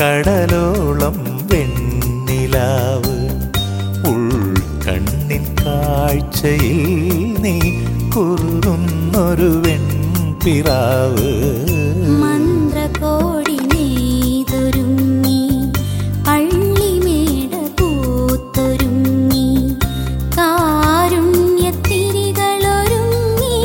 കടലോളം വെണ്ണിലാവ് ഉൾക്കണ്ണിൻ കാഴ്ചയിൽ നീ കുറുന്നൊരു വെൺപിറാവ് മന്ത്രകോടി നെയ്തൊരുങ്ങി പള്ളിമേട പൂത്തൊരുങ്ങി കാരുണ്യത്തിരികളൊരുങ്ങി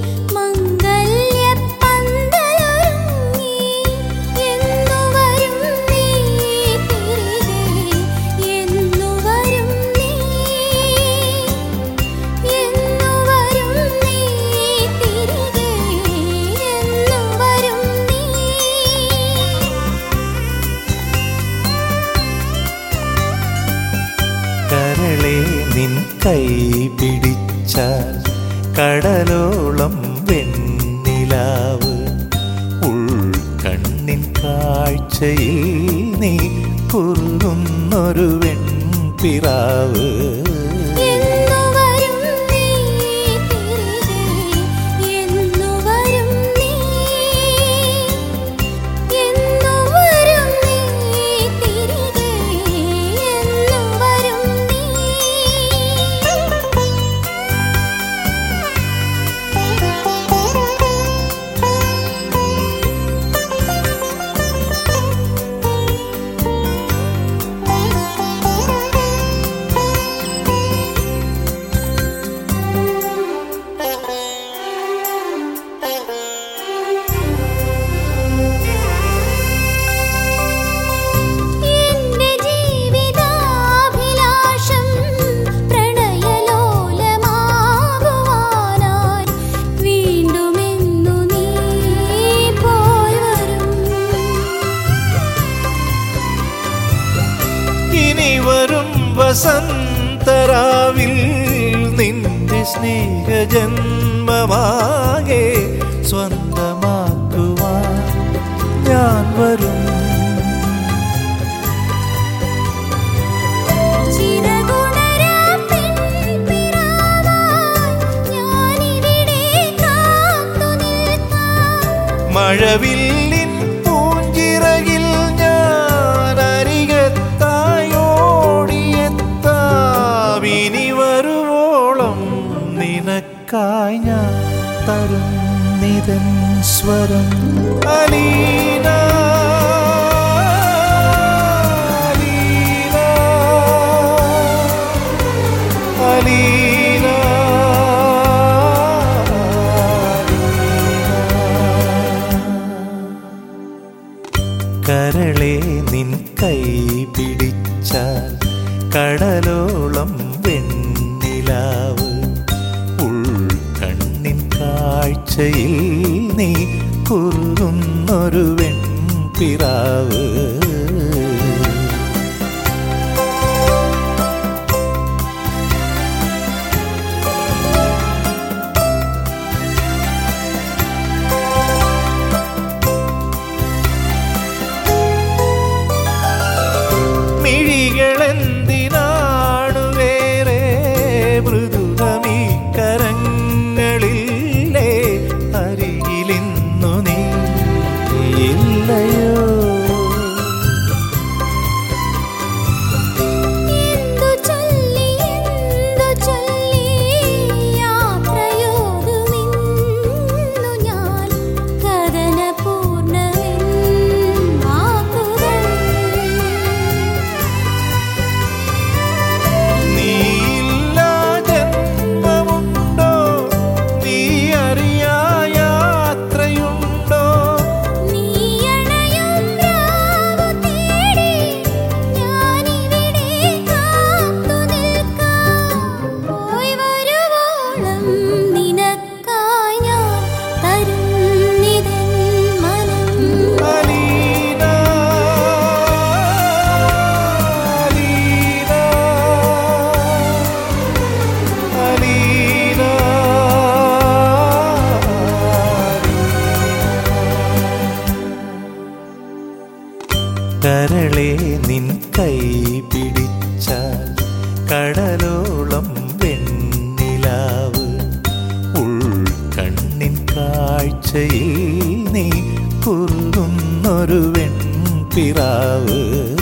മംഗല്യപ്പന്തലൊരുങ്ങി എന്നു വരും നീ തിരികെ എന്നു വരും നീ എന്നു വരും നീ തിരികെ എന്നു വരും നീ കരളെ നിൻ കൈ പിടിച്ചാൽ കടലോളം വെണ്ണിലാവ് ഉൾക്കണ്ണിൻ കാഴ്ചയിൽ നീ കുറുന്നൊരു വെൺപിറാവ് എന്നു വരും നീ തിരികെ എന്നു വരും നീ എന്നു വരും നീ തിരികെ എന്നു വരും എന്റെ ജീവിതാഭിലാഷം പ്രണയലോലമാകുവാനായി വീണ്ടുമെന്നു നീ പോയി വരും ഇനി വരും വസന്തരാവിൽ നിന്റെ സ്നേഹജന്മമാകെ സ്വന്തമാക്കുവാൻ ഞാൻ വരും ചിറകുണരാ പെൺപിറാവായി ഞാനിവിടെ കാത്തു നിൽക്കാം മഴവില്ലിൻ പൂഞ്ചിറകിൽ ഞാൻ അരികത്തായി ഓടിയെത്താം ഇനി വരുവോളം നിനക്കായി ഞാൻ തരും നിതൻ സ്വരം അലീന അലീന അലീന കരളെ നിൻ കൈ പിടിച്ചാൽ കടലോളം വെണ്ണിലാവ് ഉൾക്കണ്ണിൻ കാഴ്ചയിൽ നീ കുറുന്നൊരു വെൺപിറാവ് മിഴികളെന്തിനാണു വേറെ മൃദുതമീ കരങ്ങളില്ലേ അരികിലിന്നു നീ ഇല്ലയോ എന്തു ചൊല്ലി എന്തു ചൊല്ലി യാത്രയോടുമിന്നു ഞാൻ കഥനപൂർണ്ണമെൻ വാക്കുകൾ നീയില്ലാ ജന്മമുണ്ടോ നീ അറിയാ യാത്രയുണ്ടോ നീ അണയും രാവു തേടി ഞാനിവിടെ കാത്തു നിൽക്കാം പോയി വരുവോളം നിനക്കായി ഞാൻ തരുന്നിതൻ മനം അലീന അലീന അലീന കരളെ നിൻ കൈ പിടിച്ചാൽ കടലോളം വെണ്ണിലാവ് ഉൾക്കണ്ണിൻ കാഴ്ചയിൽ നീ കുറുന്നൊരു വെൺപിറാവ് പിറാവ്